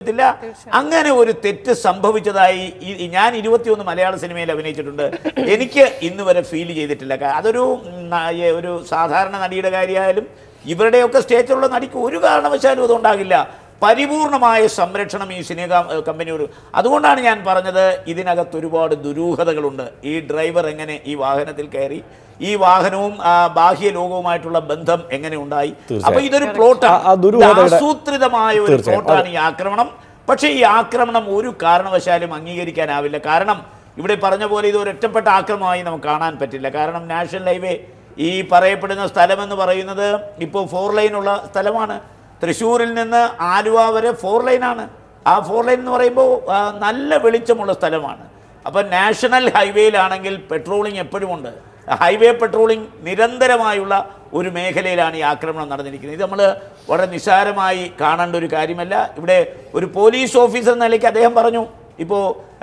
ത്തില്ല അങ്ങനെ ഒരു തെറ്റ് സംഭവിച്ചതായി ഈ- ഈ ഞാൻ ഇരുപത്തിയൊന്ന് മലയാള സിനിമയിൽ അഭിനയിച്ചിട്ടുണ്ട് എനിക്ക് ഇന്ന് വരെ ഫീൽ ചെയ്തിട്ടില്ല കാ- അതൊരു ഉം, ന- ഏ, ഒരു സാധാരണ നടിയുടെ കാര്യമായാലും ഇവരുടെയൊക്കെ സ്റ്റേജിലുള്ള നടിക്ക് ഒരു കാരണവശാലും അതുണ്ടാകില്ല പരിപൂർണമായ സംരക്ഷണം ഈ സിനിമ കമ്പനി ഒരു അതുകൊണ്ടാണ് ഞാൻ പറഞ്ഞത് ഇതിനകത്ത് ഒരുപാട് ദുരൂഹതകളുണ്ട് ഈ ഡ്രൈവർ എങ്ങനെ ഈ വാഹനത്തിൽ കയറി ഈ വാഹനവും ആ, ബാഹ്യ ലോകവുമായിട്ടുള്ള ബന്ധം എങ്ങനെ ഉണ്ടായി അപ്പൊ ഇതൊരു ആ- ആ പ്ലോട്ടാണ് ദുരൂഹതയുടെ- ആസൂത്രിതമായ ഒരു തീർച്ചയായും. പ്ലോട്ടാണ് ഈ ആക്രമണം പക്ഷേ ഈ ആക്രമണം ഒരു കാരണവശാലും അംഗീകരിക്കാനാവില്ല കാരണം ഇവിടെ പറഞ്ഞ പോലെ ഇത് ഒരു ഒറ്റപ്പെട്ട ആക്രമണമായി നമുക്ക് കാണാൻ പറ്റില്ല കാരണം നാഷണൽ ഹൈവേ ഈ പറയപ്പെടുന്ന സ്ഥലമെന്ന് പറയുന്നത് ഇപ്പോൾ ഫോർ ലൈനുള്ള സ്ഥലമാണ് തൃശ്ശൂരിൽ നിന്ന് ആലുവ വരെ ഫോർ ലൈനാണ് ആ ഫോർ ലൈൻ എന്ന് പറയുമ്പോൾ ആ, നല്ല വെളിച്ചമുള്ള സ്ഥലമാണ് അപ്പോൾ നാഷണൽ ഹൈവേയിലാണെങ്കിൽ പെട്രോളിംഗ് എപ്പോഴും ഉണ്ട് ഹൈവേ പെട്രോളിംഗ് നിരന്തരമായുള്ള ഒരു മേഖലയിലാണ് ഈ ആക്രമണം നടന്നിരിക്കുന്നത് ഇത് നമ്മൾ വളരെ നിസ്സാരമായി കാണേണ്ട ഒരു കാര്യമല്ല ഇവിടെ ഒരു പോലീസ് ഓഫീസർ എന്ന നിലയ്ക്ക് അദ്ദേഹം പറഞ്ഞു ഇപ്പോൾ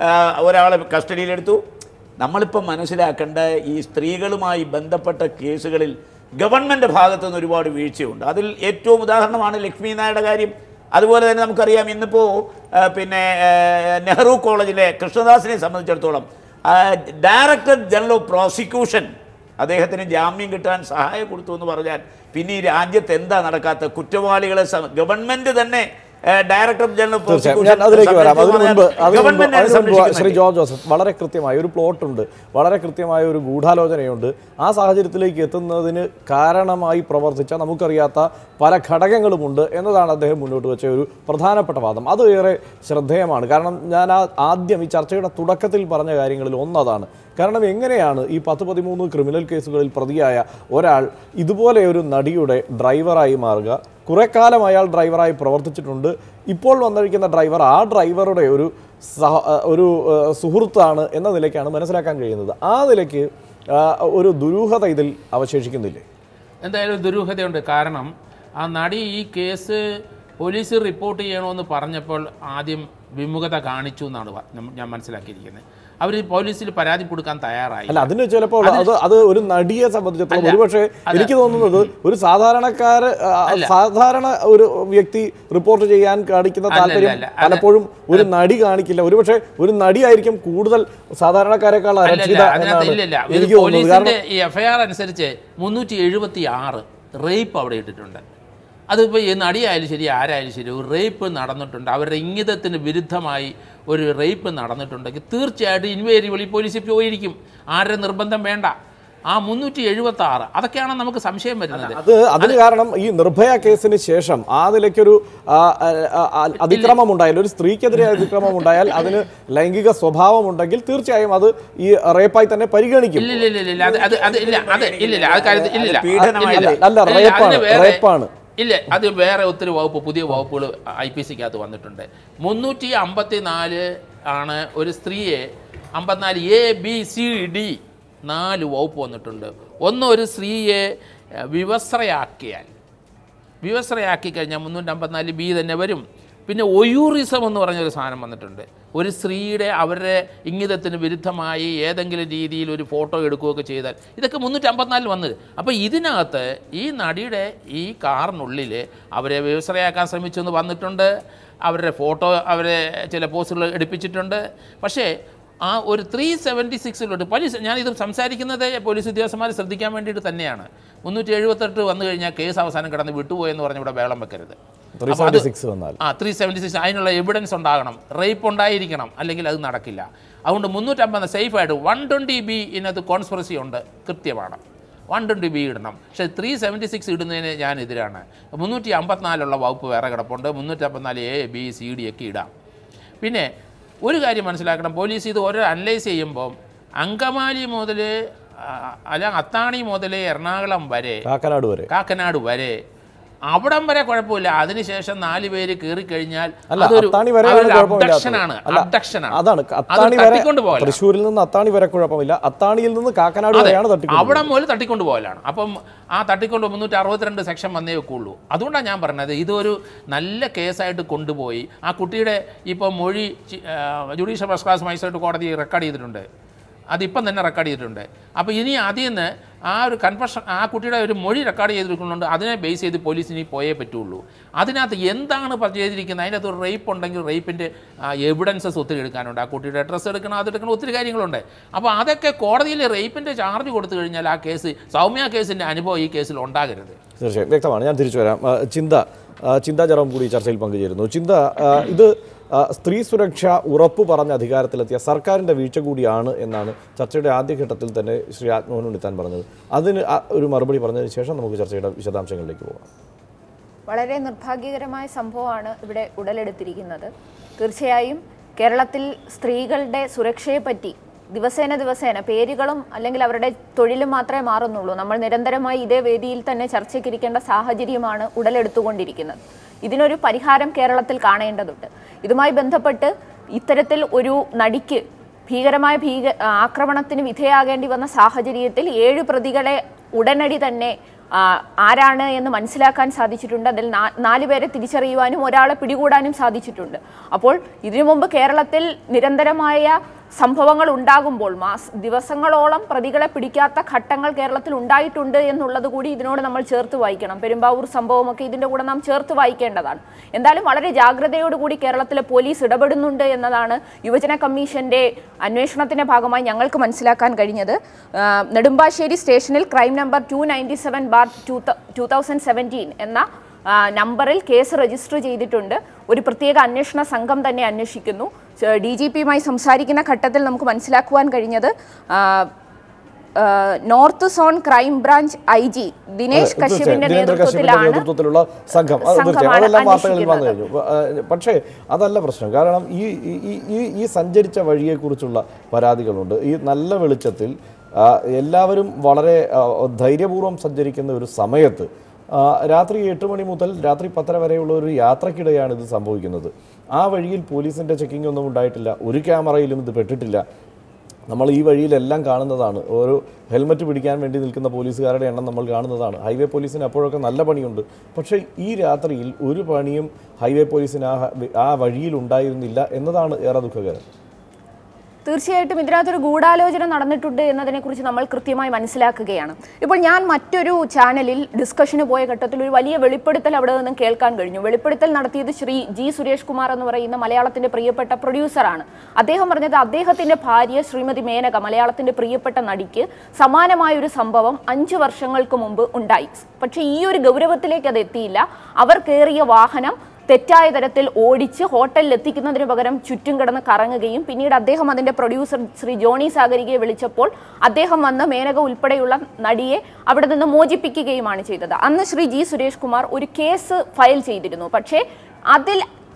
ഒരാളെ കസ്റ്റഡിയിലെടുത്തു നമ്മളിപ്പോൾ മനസ്സിലാക്കേണ്ട ഈ സ്ത്രീകളുമായി ബന്ധപ്പെട്ട കേസുകളിൽ ഗവൺമെൻറ് ഭാഗത്തു നിന്ന് ഒരുപാട് വീഴ്ചയുണ്ട് അതിൽ ഏറ്റവും ഉദാഹരണമാണ് ലക്ഷ്മി നായരുടെ കാര്യം അതുപോലെ തന്നെ നമുക്കറിയാം ഇന്നിപ്പോൾ പിന്നെ ആ, നെഹ്റു കോളേജിലെ കൃഷ്ണദാസിനെ സംബന്ധിച്ചിടത്തോളം ആ, ഡയറക്ടർ ജനറൽ ഓഫ് പ്രോസിക്യൂഷൻ അദ്ദേഹത്തിന് ജാമ്യം കിട്ടാൻ സഹായം കൊടുത്തു എന്ന് പറഞ്ഞാൽ പിന്നെ ഈ രാജ്യത്ത് എന്താ നടക്കാത്ത കുറ്റവാളികളെ സം- ഗവൺമെന്റ് തന്നെ ആ, ഡയറക്ടർ ജനറൽ ഓഫ് തീർച്ചയായും ഞാൻ അതിലേക്ക് വരാം അതിനു മുൻപ് അതിനു മുൻപ് ഗവൺമെന്റ് അതിനു മുൻപ് ശ്രീ ജോർജ് ജോസഫ് വളരെ കൃത്യമായ ഒരു പ്ലോട്ടുണ്ട് വളരെ കൃത്യമായ ഒരു ഗൂഢാലോചനയുണ്ട് ആ സാഹചര്യത്തിലേക്ക് എത്തുന്നതിന് കാരണമായി പ്രവർത്തിച്ച നമുക്കറിയാത്ത പല ഘടകങ്ങളുമുണ്ട് എന്നതാണ് അദ്ദേഹം മുന്നോട്ട് വെച്ച ഒരു പ്രധാനപ്പെട്ട വാദം അത് ഏറെ ശ്രദ്ധേയമാണ് കാരണം ഞാൻ ആ ആദ്യം ഈ ചർച്ചയുടെ തുടക്കത്തിൽ പറഞ്ഞ കാര്യങ്ങളിൽ ഒന്നതാണ് കാരണം എങ്ങനെയാണ് ഈ പത്ത് പതിമൂന്ന് ക്രിമിനൽ കേസുകളിൽ പ്രതിയായ ഒരാൾ ഇതുപോലെ ഒരു നടിയുടെ ഡ്രൈവറായി മാറുക കുറെ കാലം അയാൾ ഡ്രൈവറായി പ്രവർത്തിച്ചിട്ടുണ്ട് ഇപ്പോൾ വന്നിരിക്കുന്ന ഡ്രൈവർ ആ ഡ്രൈവറുടെ ഒരു സഹ ഒരു ഏഹ്, സുഹൃത്താണ് എന്ന നിലയ്ക്കാണ് മനസ്സിലാക്കാൻ കഴിയുന്നത് ആ നിലയ്ക്ക് ആ, ഒരു ദുരൂഹത ഇതിൽ അവശേഷിക്കുന്നില്ലേ എന്തായാലും ദുരൂഹതയുണ്ട് കാരണം ആ നടി ഈ കേസ് പോലീസ് റിപ്പോർട്ട് ചെയ്യണമെന്ന് പറഞ്ഞപ്പോൾ ആദ്യം വിമുഖത കാണിച്ചു എന്നാണ് പ- നമ്മ- ഞാൻ മനസ്സിലാക്കിയിരിക്കുന്നത് അവർ പോലീസിൽ പരാതി കൊടുക്കാൻ തയ്യാറായി അല്ല അതിന് ചിലപ്പോൾ അത് അത് ഒരു നടിയെ സംബന്ധിച്ചിടത്തോളം ഒരുപക്ഷെ എനിക്ക് തോന്നുന്നത് ഒരു സാധാരണക്കാര് ആ, സാധാരണ ഒരു വ്യക്തി റിപ്പോർട്ട് ചെയ്യാൻ കാണിക്കുന്ന അല്ല, താല്പര്യം അല്ല, അത് പലപ്പോഴും ഒരു നടി കാണിക്കില്ല ഒരുപക്ഷെ ഒരു നടിയായിരിക്കും കൂടുതൽ സാധാരണക്കാരെക്കാൾ അല്ലല്ല അരക്ഷിത അതിനകത്ത് എന്നാണ് ഇല്ലില്ല ഇത് എനിക്ക് തോന്നുന്നത് പോലീസിന്റെ കാരണം ഈ എഫ്ഐആർ അനുസരിച്ച് മുന്നൂറ്റി എഴുപത്തി ആറ് റേപ്പ് അവിടെ ഇട്ടിട്ടുണ്ട് അതിപ്പോൾ ഈ നടിയായാലും ശരി ആരായാലും ശരി ഒരു റേപ്പ് നടന്നിട്ടുണ്ട് അവരുടെ ഇംഗിതത്തിന് വിരുദ്ധമായി ഒരു റേപ്പ് നടന്നിട്ടുണ്ടെങ്കിൽ തീർച്ചയായിട്ടും ഇൻവേരിയബിളി പോലീസിൽ പോയിരിക്കും ആരുടെ നിർബന്ധം വേണ്ട ആ മുന്നൂറ്റി എഴുപത്തി ആറ് അതൊക്കെയാണ് നമുക്ക് സംശയം വരുന്നത് അത് അതിന് കാരണം ഈ നിർഭയ കേസിന് ശേഷം ആ നിലയ്ക്കൊരു ആ, ആ, ആ, അതിക്രമം ഉണ്ടായാൽ ഒരു സ്ത്രീക്കെതിരെ അതിക്രമം ഉണ്ടായാൽ അതിന് ലൈംഗിക സ്വഭാവം ഉണ്ടെങ്കിൽ തീർച്ചയായും അത് ഈ റേപ്പായി തന്നെ പരിഗണിക്കും ഇല്ല ഇല്ല ഇല്ല ഇല്ല അത് അത് അത് ഇല്ല അത് ഇല്ലില്ല അത് കാര്യത്തിൽ ഇല്ലില്ല അത് പീഡനമായി ഇല്ലില്ല. അല്ല, ഇല്ല, റേപ്പാണ്, അതിന് വേറെ- റേപ്പാണ്. ഇല്ല അത് വേറെ ഒത്തിരി വകുപ്പ് പുതിയ വകുപ്പുകൾ ഐ പി സിക്കകത്ത് വന്നിട്ടുണ്ട് മുന്നൂറ്റി അമ്പത്തി നാല് ആണ് ഒരു സ്ത്രീയെ അമ്പത്തിനാല് എ ബി സി ഡി നാല് വകുപ്പ് വന്നിട്ടുണ്ട് ഒന്ന് ഒരു സ്ത്രീയെ ഏഹ്, വിവസ്ത്രയാക്കിയാൽ വിവസ്ത്രയാക്കി കഴിഞ്ഞാൽ മുന്നൂറ്റി അമ്പത്തിനാല് ബി തന്നെ വരും പിന്നെ ഒയൂറിസം എന്ന് പറഞ്ഞൊരു സാധനം വന്നിട്ടുണ്ട് ഒരു സ്ത്രീയുടെ അവരുടെ ഇംഗിതത്തിന് വിരുദ്ധമായി ഏതെങ്കിലും രീതിയിൽ ഒരു ഫോട്ടോ എടുക്കുകയൊക്കെ ചെയ്താൽ ഇതൊക്കെ മുന്നൂറ്റി അമ്പത്തിനാലിൽ വന്നത് അപ്പോൾ ഇതിനകത്ത് ഈ നടിയുടെ ഈ കാറിനുള്ളിൽ അവരെ വ്യവസായാക്കാൻ ശ്രമിച്ചു എന്ന് വന്നിട്ടുണ്ട് അവരുടെ ഫോട്ടോ അവരെ ചില പോസ്റ്റുകൾ എടുപ്പിച്ചിട്ടുണ്ട് പക്ഷേ ആ ഒരു ത്രീ സെവൻറ്റി സിക്സിലോട്ട് പോലീസ് ഞാനിത് സംസാരിക്കുന്നത് പോലീസ് ഉദ്യോഗസ്ഥന്മാർ ശ്രദ്ധിക്കാൻ വേണ്ടിയിട്ട് തന്നെയാണ് മുന്നൂറ്റി എഴുപത്തെട്ട് വന്നു കഴിഞ്ഞാൽ കേസ് അവസാനം കിടന്ന് വിട്ടുപോയെന്ന് പറഞ്ഞ് ഇവിടെ വേളം വെക്കരുത് ത്രീ അപ്പോൾ അത് സെവൻറ്റി സിക്സ് വന്നാൽ ആ ത്രീ സെവൻറ്റി സിക്സ് അതിനുള്ള എവിഡൻസ് ഉണ്ടാകണം റേപ്പ് ഉണ്ടായിരിക്കണം അല്ലെങ്കിൽ അത് നടക്കില്ല അതുകൊണ്ട് മുന്നൂറ്റമ്പത് സേഫായിട്ട് വൺ ട്വൻറ്റി ബി ഇതിനകത്ത് കോൺസ്പിറസി ഉണ്ട് കൃത്യമാണ് വൺ ട്വൻറ്റി ബി ഇടണം പക്ഷേ ത്രീ സെവൻറ്റി സിക്സ് ഇടുന്നതിന് ഞാൻ എതിരാണ് മുന്നൂറ്റി അമ്പത്തിനാലുള്ള വകുപ്പ് വേറെ കിടപ്പുണ്ട് മുന്നൂറ്റി അമ്പത്തിനാല് എ ബി സി ഡി ഒക്കെ ഇടാം പിന്നെ ഒരു കാര്യം മനസ്സിലാക്കണം പോലീസ് ഇത് ഓരോ അനലൈസ് ചെയ്യുമ്പം അങ്കമാലി മുതൽ അല്ല അത്താണി മുതൽ എറണാകുളം വരെ കാക്കനാട് വരെ കാക്കനാട് വരെ അവിടം വരെ കുഴപ്പമില്ല അതിനുശേഷം നാല് പേര് കയറി കഴിഞ്ഞാൽ അല്ല അത്താണി വരെയാണ് കുഴപ്പമില്ലാത്തത് ആണ് അല്ല അബ്ഡക്ഷനാണ് അതാണ് അത് അത്താണി വരെ തട്ടിക്കൊണ്ട് പോകല തൃശ്ശൂരിൽ നിന്ന് അത്താണി വരെ കുഴപ്പമില്ല അത്താണിയിൽ നിന്ന് കാക്കനാട് അതെ വരെയാണ് തട്ടിക്കൊണ്ട് അവിടെ മുതൽ തട്ടിക്കൊണ്ട് പോകലാണ് അപ്പം ആ തട്ടിക്കൊണ്ട് മുന്നൂറ്റി അറുപത്തിരണ്ട് സെക്ഷൻ വന്നേ വെക്കുള്ളൂ അതുകൊണ്ടാണ് ഞാൻ പറഞ്ഞത് ഇതൊരു നല്ല കേസായിട്ട് കൊണ്ടുപോയി ആ കുട്ടിയുടെ ഇപ്പോൾ മൊഴി ചി- ആ, ജുഡീഷ്യൽ ഫസ്റ്റ് ക്ലാസ് മജിസ്ട്രേറ്റ് കോടതി റെക്കോർഡ് ചെയ്തിട്ടുണ്ട് അതിപ്പം തന്നെ റെക്കോർഡ് ചെയ്തിട്ടുണ്ട് അപ്പോൾ ഇനി അതിൽ നിന്ന് ആ ഒരു കൺഫഷൻ ആ കുട്ടിയുടെ ഒരു മൊഴി റെക്കോർഡ് ചെയ്തിരിക്കുന്നുണ്ട് അതിനെ ബേസ് ചെയ്ത് പോലീസിന് പോയേ പറ്റുള്ളൂ അതിനകത്ത് എന്താണ് പ- ചെയ്തിരിക്കുന്നത് അതിനകത്ത് ഒരു റേപ്പ് ഉണ്ടെങ്കിൽ റേപ്പിൻ്റെ എവിഡൻസസ് ഒത്തിരി എടുക്കാനുണ്ട് ആ കുട്ടിയുടെ ഡ്രസ്സ് എടുക്കണം അതെടുക്കണം ഒത്തിരി കാര്യങ്ങളുണ്ട് അപ്പോൾ അതൊക്കെ കോടതിയിൽ റേപ്പിൻ്റെ ചാർജ് കൊടുത്തു കഴിഞ്ഞാൽ ആ കേസ് സൗമ്യ കേസിൻ്റെ അനുഭവം ഈ കേസിൽ ഉണ്ടാകരുത് തീർച്ചയായും വ്യക്തമാണ് ഞാൻ തിരിച്ചു വരാം ആ, ചിന്ത ആ, ചിന്ത ജെറോം കൂടി ഈ ചർച്ചയിൽ പങ്കുചേരുന്നു ചിന്ത ആ, ഇത് ആ, സ്ത്രീ സുരക്ഷ ഉറപ്പു പറഞ്ഞ അധികാരത്തിലെത്തിയ സർക്കാരിൻ്റെ വീഴ്ച കൂടിയാണ് എന്നാണ് ചർച്ചയുടെ ആദ്യഘട്ടത്തിൽ തന്നെ ശ്രീ ആത്മോഹൻ ഉണ്ണിത്താൻ പറഞ്ഞത് അതിന് ആ ഒരു മറുപടി പറഞ്ഞതിന് ശേഷം നമുക്ക് ചർച്ചയുടെ വിശദാംശങ്ങളിലേക്ക് പോകാം വളരെ നിർഭാഗ്യകരമായ സംഭവമാണ് ഇവിടെ ഉടലെടുത്തിരിക്കുന്നത് തീർച്ചയായും കേരളത്തിൽ സ്ത്രീകളുടെ സുരക്ഷയെപ്പറ്റി ദിവസേന ദിവസേന പേരുകളും അല്ലെങ്കിൽ അവരുടെ തൊഴിലും മാത്രമേ മാറുന്നുള്ളൂ നമ്മൾ നിരന്തരമായി ഇതേ വേദിയിൽ തന്നെ ചർച്ചയ്ക്കിരിക്കേണ്ട സാഹചര്യമാണ് ഉടലെടുത്തുകൊണ്ടിരിക്കുന്നത് ഇതിനൊരു പരിഹാരം കേരളത്തിൽ കാണേണ്ടതുണ്ട് ഇതുമായി ബന്ധപ്പെട്ട് ഇത്തരത്തിൽ ഒരു നടിക്ക് ഭീകരമായ ഭീക ആക്രമണത്തിന് വിധേയാകേണ്ടി വന്ന സാഹചര്യത്തിൽ ഏഴ് പ്രതികളെ ഉടനടി തന്നെ ആ, ആരാണ് എന്ന് മനസ്സിലാക്കാൻ സാധിച്ചിട്ടുണ്ട് അതിൽ നാ- നാല് പേരെ തിരിച്ചറിയുവാനും ഒരാളെ പിടികൂടാനും സാധിച്ചിട്ടുണ്ട് അപ്പോൾ ഇതിനു മുമ്പ് കേരളത്തിൽ നിരന്തരമായ സംഭവങ്ങൾ ഉണ്ടാകുമ്പോൾ മാസ് ദിവസങ്ങളോളം പ്രതികളെ പിടിക്കാത്ത ഘട്ടങ്ങൾ കേരളത്തിൽ ഉണ്ടായിട്ടുണ്ട് എന്നുള്ളത് കൂടി ഇതിനോട് നമ്മൾ ചേർത്ത് വായിക്കണം പെരുമ്പാവൂർ സംഭവമൊക്കെ ഇതിൻ്റെ കൂടെ നാം ചേർത്ത് വായിക്കേണ്ടതാണ് എന്തായാലും വളരെ ജാഗ്രതയോടുകൂടി കേരളത്തിലെ പോലീസ് ഇടപെടുന്നുണ്ട് എന്നതാണ് യുവജന കമ്മീഷന്റെ അന്വേഷണത്തിന്റെ ഭാഗമായി ഞങ്ങൾക്ക് മനസ്സിലാക്കാൻ കഴിഞ്ഞത് ആ, നെടുമ്പാശ്ശേരി സ്റ്റേഷനിൽ crime number two ninety seven bar two thousand seventeen എന്ന ആ, നമ്പറിൽ കേസ് രജിസ്റ്റർ ചെയ്തിട്ടുണ്ട് ഒരു പ്രത്യേക അന്വേഷണ സംഘം തന്നെ അന്വേഷിക്കുന്നു ഡി ജി പിയുമായി സംസാരിക്കുന്ന ഘട്ടത്തിൽ നമുക്ക് മനസ്സിലാക്കുവാൻ കഴിഞ്ഞത് ആ, ആ, north zone crime branch I G Dinesh തീർച്ചയായും. കശ്യപിന്റെ ദിനേന്ദ്ര കശ്യപിന്റെ നേതൃത്വത്തിലാണ് നേതൃത്വത്തിലുള്ള സംഘം അത് സംഘമാണ് തീർച്ചയായും അതെല്ലാം വാർത്തകളിൽ വന്നു അന്വേഷിക്കുന്നത്. കഴിഞ്ഞു ആ, പക്ഷേ അതല്ല പ്രശ്നം കാരണം ഈ ഈ- ഈ- ഈ ഈ സഞ്ചരിച്ച വഴിയെക്കുറിച്ചുള്ള പരാതികളുണ്ട് ഈ നല്ല വെളിച്ചത്തിൽ ആ, എല്ലാവരും വളരെ ആ, ധൈര്യപൂർവ്വം സഞ്ചരിക്കുന്ന ഒരു സമയത്ത് ആ, രാത്രി എട്ട് മണി മുതൽ രാത്രി പത്തര വരെയുള്ള ഒരു യാത്രക്കിടെയാണ് ഇത് സംഭവിക്കുന്നത് ആ വഴിയിൽ പോലീസിന്റെ ചെക്കിംഗ് ഒന്നും ഉണ്ടായിട്ടില്ല ഒരു ക്യാമറയിലും ഇത് പെട്ടിട്ടില്ല നമ്മൾ ഈ വഴിയിലെല്ലാം കാണുന്നതാണ് ഓരോ ഹെൽമറ്റ് പിടിക്കാൻ വേണ്ടി നിൽക്കുന്ന പോലീസുകാരുടെ എണ്ണം നമ്മൾ കാണുന്നതാണ് ഹൈവേ പോലീസിന് അപ്പോഴൊക്കെ നല്ല പണിയുണ്ട് പക്ഷേ ഈ രാത്രിയിൽ ഒരു പണിയും ഹൈവേ പോലീസിന് ആ ഹ- ആ വഴിയിൽ ഉണ്ടായിരുന്നില്ല എന്നതാണ് ഏറെ ദുഃഖകരം തീർച്ചയായിട്ടും ഇതിനകത്തൊരു ഗൂഢാലോചന നടന്നിട്ടുണ്ട് എന്നതിനെക്കുറിച്ച് നമ്മൾ കൃത്യമായി മനസ്സിലാക്കുകയാണ് ഇപ്പോൾ ഞാൻ മറ്റൊരു ചാനലിൽ ഡിസ്കഷന് പോയ ഘട്ടത്തിൽ ഒരു വലിയ വെളിപ്പെടുത്തൽ അവിടെ നിന്നും കേൾക്കാൻ കഴിഞ്ഞു വെളിപ്പെടുത്തൽ നടത്തിയത് ശ്രീ ജി സുരേഷ് കുമാർ എന്ന് പറയുന്ന മലയാളത്തിന്റെ പ്രിയപ്പെട്ട പ്രൊഡ്യൂസറാണ് അദ്ദേഹം പറഞ്ഞത് അദ്ദേഹത്തിന്റെ ഭാര്യ ശ്രീമതി മേനക മലയാളത്തിന്റെ പ്രിയപ്പെട്ട നടിക്ക് സമാനമായ ഒരു സംഭവം അഞ്ചു വർഷങ്ങൾക്ക് മുമ്പ് ഉണ്ടായി പക്ഷേ ഈ ഒരു ഗൗരവത്തിലേക്ക് അത് എത്തിയില്ല അവർ കയറിയ വാഹനം തെറ്റായ തരത്തിൽ ഓടിച്ച് ഹോട്ടലിൽ എത്തിക്കുന്നതിന് പകരം ചുറ്റും കിടന്ന് കറങ്ങുകയും പിന്നീട് അദ്ദേഹം അതിന്റെ പ്രൊഡ്യൂസർ ശ്രീ ജോണി സാഗരികയെ വിളിച്ചപ്പോൾ അദ്ദേഹം വന്ന് മേനക ഉൾപ്പെടെയുള്ള നടിയെ അവിടെ നിന്ന് മോചിപ്പിക്കുകയുമാണ് ചെയ്തത് അന്ന് ശ്രീ ജി സുരേഷ് കുമാർ ഒരു കേസ് ഫയൽ ചെയ്തിരുന്നു പക്ഷേ അതിൽ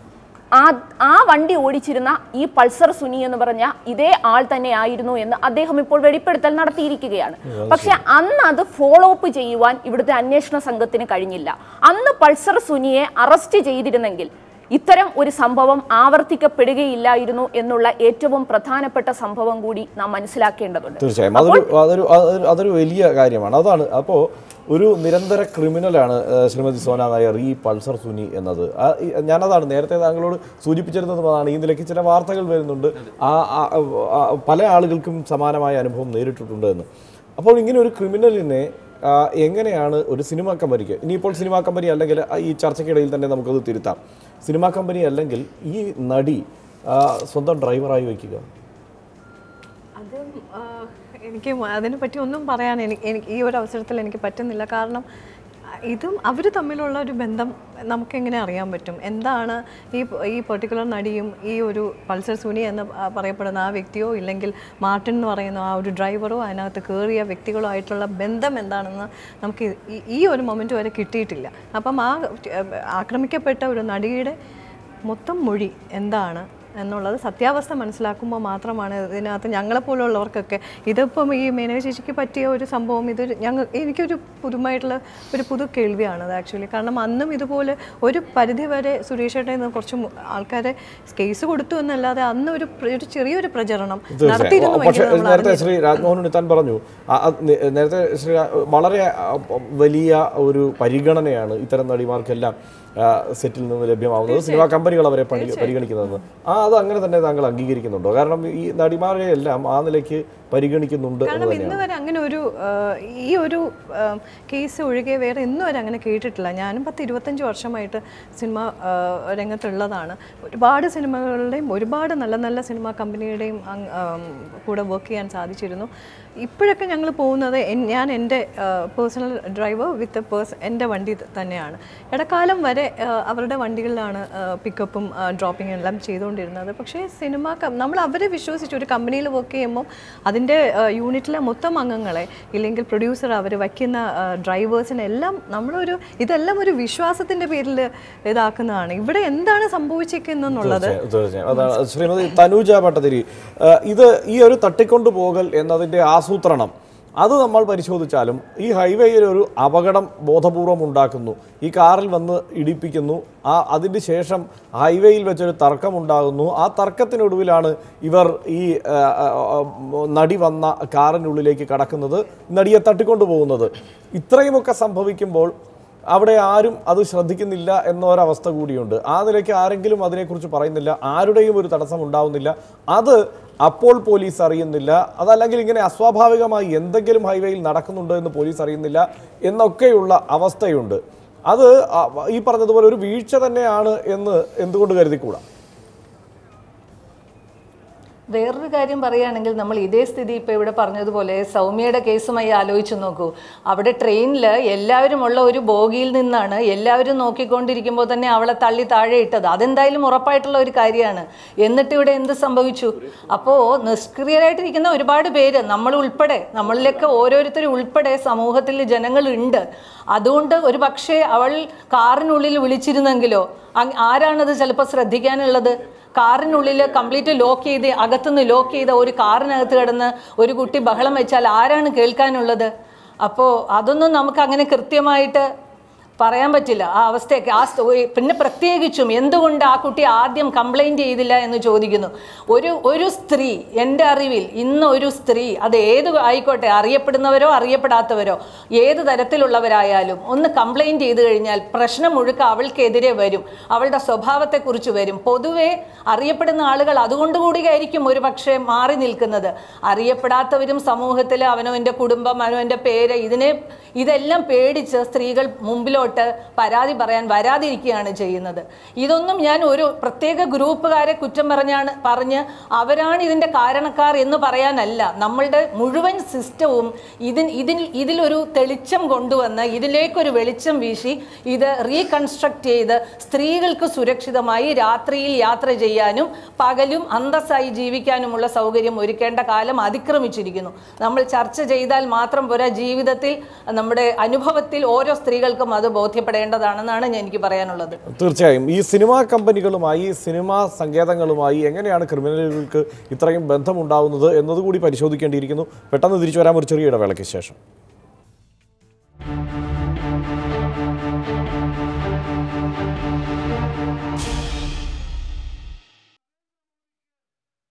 ആ ആ വണ്ടി ഓടിച്ചിരുന്ന ഈ പൾസർ സുനി എന്ന് പറഞ്ഞ ഇതേ ആൾ തന്നെ ആയിരുന്നു എന്ന് അദ്ദേഹം ഇപ്പോൾ വെളിപ്പെടുത്തൽ നടത്തിയിരിക്കുകയാണ് പക്ഷെ അന്ന് അത് ഫോളോ അപ്പ് ചെയ്യുവാൻ ഇവിടുത്തെ അന്വേഷണ സംഘത്തിന് കഴിഞ്ഞില്ല അന്ന് പൾസർ സുനിയെ അറസ്റ്റ് ചെയ്തിരുന്നെങ്കിൽ ഇത്തരം ഒരു സംഭവം ആവർത്തിക്കപ്പെടുകയില്ലായിരുന്നു എന്നുള്ള ഏറ്റവും പ്രധാനപ്പെട്ട സംഭവം കൂടി നാം മനസ്സിലാക്കേണ്ടതുണ്ട് തീർച്ചയായും അതൊരു അതൊരു അതൊരു അതൊരു വലിയ കാര്യമാണ് അതാണ് അപ്പോൾ ഒരു നിരന്തര ക്രിമിനലാണ് ഏഹ്, ശ്രീമതി സോന നായർ ഈ പൾസർ സുനി എന്നത് ആ, ഈ- ഞാനതാണ് നേരത്തെ താങ്കളോട് സൂചിപ്പിച്ചിരുന്നതും അതാണ് ഈ നിലയ്ക്ക് ചില വാർത്തകൾ വരുന്നുണ്ട് ആ ആ- ആ, പല ആളുകൾക്കും സമാനമായ അനുഭവം നേരിട്ടിട്ടുണ്ട് എന്ന് അപ്പോൾ ഇങ്ങനെ ഒരു ക്രിമിനലിനെ ആ, എങ്ങനെയാണ് ഒരു സിനിമാ കമ്പനിക്ക് ഇനിയിപ്പോൾ സിനിമാ കമ്പനി അല്ലെങ്കിൽ ആ, ഈ ചർച്ചയ്ക്കിടയിൽ തന്നെ നമുക്കത് തിരുത്താം സിനിമാ കമ്പനി അല്ലെങ്കിൽ ഈ നടി ആ, സ്വന്തം ഡ്രൈവറായി വയ്ക്കുക അത് ആ, എനിക്ക് അതിനെ പറ്റി ഒന്നും പറയാൻ എനിക്ക് എനിക്ക് ഈ ഒരു അവസരത്തിൽ എനിക്ക് പറ്റുന്നില്ല കാരണം ആ, ഇതും അവർ തമ്മിലുള്ള ഒരു ബന്ധം നമുക്കെങ്ങനെ അറിയാൻ പറ്റും എന്താണ് ഈ ഈ പെർട്ടിക്കുലർ നടിയും ഈ ഒരു പൾസർ സുനി എന്ന് ആ പറയപ്പെടുന്ന ആ വ്യക്തിയോ ഇല്ലെങ്കിൽ മാർട്ടിൻ എന്ന് പറയുന്ന ആ ഒരു ഡ്രൈവറോ അതിനകത്ത് കയറിയ വ്യക്തികളോ ആയിട്ടുള്ള ബന്ധം എന്താണെന്ന് നമുക്ക് ഈ- ഈ ഒരു മൊമെൻറ്റ് വരെ കിട്ടിയിട്ടില്ല അപ്പം ആ ഏഹ്, ആക്രമിക്കപ്പെട്ട ഒരു നടിയുടെ മൊത്തം മൊഴി എന്താണ് എന്നുള്ളത് സത്യാവസ്ഥ മനസ്സിലാക്കുമ്പോൾ മാത്രമാണ് ഇതിനകത്ത് ഞങ്ങളെപ്പോലുള്ളവർക്കൊക്കെ ഇതിപ്പം ഈ മേനക ചേച്ചിക്ക് പറ്റിയ ഒരു സംഭവം ഇത് ഞങ്ങൾ എനിക്കൊരു പുതുമായിട്ടുള്ള ഒരു പുതു കേൾവിയാണത് ആക്ച്വലി കാരണം അന്നും ഇതുപോലെ ഒരു പരിധി വരെ സുരേഷ് ഏട്ടൻ നിന്ന് കുറച്ച് മു- ആൾക്കാരെ കേസ് കൊടുത്തു എന്നല്ലാതെ അന്ന് ഒരു പ്ര- ഒരു ചെറിയൊരു പ്രചരണം നടത്തിയിരുന്നു പക്ഷേ എങ്കിലും നമ്മൾ നേരത്തെ ശ്രീ രാജ്മോഹൻ ഉണ്ണിത്താൻ പറഞ്ഞു ആ, ആ, നെ- നേരത്തെ ശ്രീ രാ- വളരെ ആ, വലിയ ഒരു പരിഗണനയാണ് ഇത്തരം നടിമാർക്കെല്ലാം ആ, സെറ്റിൽ നിന്ന് ലഭ്യമാവുന്നത് സിനിമാ കമ്പനികൾ അവരെ പണി പരിഗണിക്കുന്നത് ആ അത് അങ്ങനെ തന്നെ താങ്കൾ അംഗീകരിക്കുന്നുണ്ടോ കാരണം ഈ നടിമാരെ എല്ലാം ആ നിലയ്ക്ക് പരിഗണിക്കുന്നുണ്ട് എന്ന് കാരണം തന്നെയാണ് ഇന്ന് വരെ അങ്ങനെ ഒരു ആ, ഈ ഒരു കേസ് ഒഴികെ വേറെ ഇന്ന് വരെ അങ്ങനെ കേട്ടിട്ടില്ല ഞാനും പത്ത് ഇരുപത്തഞ്ച് വർഷമായിട്ട് സിനിമ ആ, രംഗത്തുള്ളതാണ് ഒരുപാട് സിനിമകളുടെയും ഒരുപാട് നല്ല നല്ല സിനിമാ കമ്പനിയുടെയും അങ്- ആം, കൂടെ വർക്ക് ചെയ്യാൻ സാധിച്ചിരുന്നു ഇപ്പോഴൊക്കെ ഞങ്ങൾ പോകുന്നത് എൻ- ഞാൻ എൻ്റെ പേഴ്സണൽ ഡ്രൈവർ വിത്ത് പേഴ്സ് എൻ്റെ വണ്ടി ത- തന്നെയാണ് ഇടക്കാലം വരെ ആ, അവരുടെ വണ്ടികളിലാണ് പിക്കപ്പും ഡ്രോപ്പിംഗ് എല്ലാം ചെയ്തുകൊണ്ടിരുന്നത് പക്ഷേ സിനിമ നമ്മൾ അവരെ വിശ്വസിച്ച് ഒരു കമ്പനിയിൽ വർക്ക് ചെയ്യുമ്പോൾ അതിൻ്റെ യൂണിറ്റിലെ മൊത്തം അംഗങ്ങളെ ഇല്ലെങ്കിൽ പ്രൊഡ്യൂസർ അവർ വയ്ക്കുന്ന ഡ്രൈവേഴ്സിനെ എല്ലാം നമ്മളൊരു ഇതെല്ലാം ഒരു വിശ്വാസത്തിൻ്റെ പേരിൽ ഇതാക്കുന്നതാണ് ഇവിടെ എന്താണ് സംഭവിച്ചിരിക്കുന്നുള്ളത് തീർച്ചയായും, തീർച്ചയായും അതാണ് ശ്രീമതി തനൂജ ഭട്ടതിരി ആ, ഇത് ഈ ഒരു തട്ടിക്കൊണ്ടുപോകൽ എന്നതിൻ്റെ ആസൂത്രണം അത് നമ്മൾ പരിശോധിച്ചാലും ഈ ഹൈവേയിൽ ഒരു അപകടം ബോധപൂർവം ഉണ്ടാക്കുന്നു ഈ കാറിൽ വന്ന് ഇടിപ്പിക്കുന്നു ആ അതിന് ശേഷം ഹൈവേയിൽ വെച്ചൊരു തർക്കമുണ്ടാകുന്നു ആ തർക്കത്തിനൊടുവിലാണ് ഇവർ ഈ ആ, ആ, ആ, നടി വന്ന കാറിനുള്ളിലേക്ക് കടക്കുന്നത് നടിയെ തട്ടിക്കൊണ്ടു പോകുന്നത് ഇത്രയുമൊക്കെ സംഭവിക്കുമ്പോൾ അവിടെ ആരും അത് ശ്രദ്ധിക്കുന്നില്ല എന്നൊരവസ്ഥ കൂടിയുണ്ട് ആ നിലയ്ക്ക് ആരെങ്കിലും അതിനെക്കുറിച്ച് പറയുന്നില്ല ആരുടെയും ഒരു തടസ്സം ഉണ്ടാവുന്നില്ല അത് അപ്പോൾ പോലീസ് അറിയുന്നില്ല അതല്ലെങ്കിൽ ഇങ്ങനെ അസ്വാഭാവികമായി എന്തെങ്കിലും ഹൈവേയിൽ നടക്കുന്നുണ്ട് എന്ന് പോലീസ് അറിയുന്നില്ല എന്നൊക്കെയുള്ള അവസ്ഥയുണ്ട് അത് ആ, ഈ പറഞ്ഞതുപോലെ ഒരു വീഴ്ച തന്നെയാണ് എന്ന് എന്തുകൊണ്ട് കരുതിക്കൂടാ വേറൊരു കാര്യം പറയുകയാണെങ്കിൽ നമ്മൾ ഇതേ സ്ഥിതി ഇപ്പോൾ ഇവിടെ പറഞ്ഞതുപോലെ സൗമ്യയുടെ കേസുമായി ആലോചിച്ച് നോക്കൂ അവിടെ ട്രെയിനിൽ എല്ലാവരും ഉള്ള ഒരു ബോഗിയിൽ നിന്നാണ് എല്ലാവരും നോക്കിക്കൊണ്ടിരിക്കുമ്പോൾ തന്നെ അവളെ തള്ളി താഴെ ഇട്ടത് അതെന്തായാലും ഉറപ്പായിട്ടുള്ള ഒരു കാര്യമാണ് എന്നിട്ട് ഇവിടെ എന്ത് സംഭവിച്ചു അപ്പോൾ നിഷ്ക്രിയരായിട്ടിരിക്കുന്ന ഒരുപാട് പേര് നമ്മൾ ഉൾപ്പെടെ നമ്മളിലൊക്കെ ഓരോരുത്തരും ഉൾപ്പെടെ സമൂഹത്തിൽ ജനങ്ങളുണ്ട് അതുകൊണ്ട് ഒരു പക്ഷേ അവൾ കാറിനുള്ളിൽ വിളിച്ചിരുന്നെങ്കിലോ അങ് ആരാണത് ചിലപ്പോൾ ശ്രദ്ധിക്കാനുള്ളത് കാറിനുള്ളിൽ കംപ്ലീറ്റ് ലോക്ക് ചെയ്ത് അകത്തുനിന്ന് ലോക്ക് ചെയ്ത ഒരു കാറിനകത്ത് കിടന്ന് ഒരു കുട്ടി ബഹളം വെച്ചാൽ ആരാണ് കേൾക്കാനുള്ളത് അപ്പോൾ അതൊന്നും നമുക്ക് അങ്ങനെ കൃത്യമായിട്ട് പറയാൻ പറ്റില്ല ആ അവസ്ഥയൊക്കെ ആ സ്റ്റോ- പിന്നെ പ്രത്യേകിച്ചും എന്തുകൊണ്ട് ആ കുട്ടി ആദ്യം കംപ്ലൈൻറ്റ് ചെയ്തില്ല എന്ന് ചോദിക്കുന്നു ഒരു ഒരു സ്ത്രീ എൻ്റെ അറിവിൽ ഇന്ന് ഒരു സ്ത്രീ അത് ഏത് ആയിക്കോട്ടെ അറിയപ്പെടുന്നവരോ അറിയപ്പെടാത്തവരോ ഏത് തരത്തിലുള്ളവരായാലും ഒന്ന് കംപ്ലൈൻറ്റ് ചെയ്ത് കഴിഞ്ഞാൽ പ്രശ്നം മുഴുക്ക അവൾക്കെതിരെ വരും അവളുടെ സ്വഭാവത്തെക്കുറിച്ച് വരും പൊതുവെ അറിയപ്പെടുന്ന ആളുകൾ അതുകൊണ്ട് കൂടിയായിരിക്കും ഒരു പക്ഷേ മാറി നിൽക്കുന്നത് അറിയപ്പെടാത്തവരും സമൂഹത്തിൽ അവനവൻ്റെ കുടുംബം അവനവൻ്റെ പേര് ഇതിനെ ഇതെല്ലാം പേടിച്ച് സ്ത്രീകൾ മുമ്പിലോട്ട് പരാതി പറയാൻ വരാതിരിക്കുകയാണ് ചെയ്യുന്നത് ഇതൊന്നും ഞാൻ ഒരു പ്രത്യേക ഗ്രൂപ്പുകാരെ കുറ്റം പറഞ്ഞാണ് പറഞ്ഞ് അവരാണ് ഇതിൻ്റെ കാരണക്കാർ എന്ന് പറയാനല്ല നമ്മളുടെ മുഴുവൻ സിസ്റ്റവും ഇതിൻ ഇതിൽ ഇതിലൊരു തെളിച്ചം കൊണ്ടുവന്ന് ഇതിലേക്കൊരു വെളിച്ചം വീശി ഇത് റീകൺസ്ട്രക്ട് ചെയ്ത് സ്ത്രീകൾക്ക് സുരക്ഷിതമായി രാത്രിയിൽ യാത്ര ചെയ്യാനും പകലും അന്തസ്സായി ജീവിക്കാനുമുള്ള സൗകര്യം ഒരുക്കേണ്ട കാലം അതിക്രമിച്ചിരിക്കുന്നു നമ്മൾ ചർച്ച ചെയ്താൽ മാത്രം പോരാ ജീവിതത്തിൽ നമ്മുടെ അനുഭവത്തിൽ ഓരോ സ്ത്രീകൾക്കും അത് ബോധ്യപ്പെടേണ്ടതാണെന്നാണ് ഞാൻ എനിക്ക് പറയാനുള്ളത് തീർച്ചയായും ഈ സിനിമാ കമ്പനികളുമായി സിനിമാ സങ്കേതങ്ങളുമായി എങ്ങനെയാണ് ക്രിമിനലുകൾക്ക് ഇത്രയും ബന്ധമുണ്ടാവുന്നത് എന്നതുകൂടി പരിശോധിക്കേണ്ടിയിരിക്കുന്നു പെട്ടെന്ന് തിരിച്ചു വരാൻ ഒരു ചെറിയ ഇടവേളയ്ക്ക് ശേഷം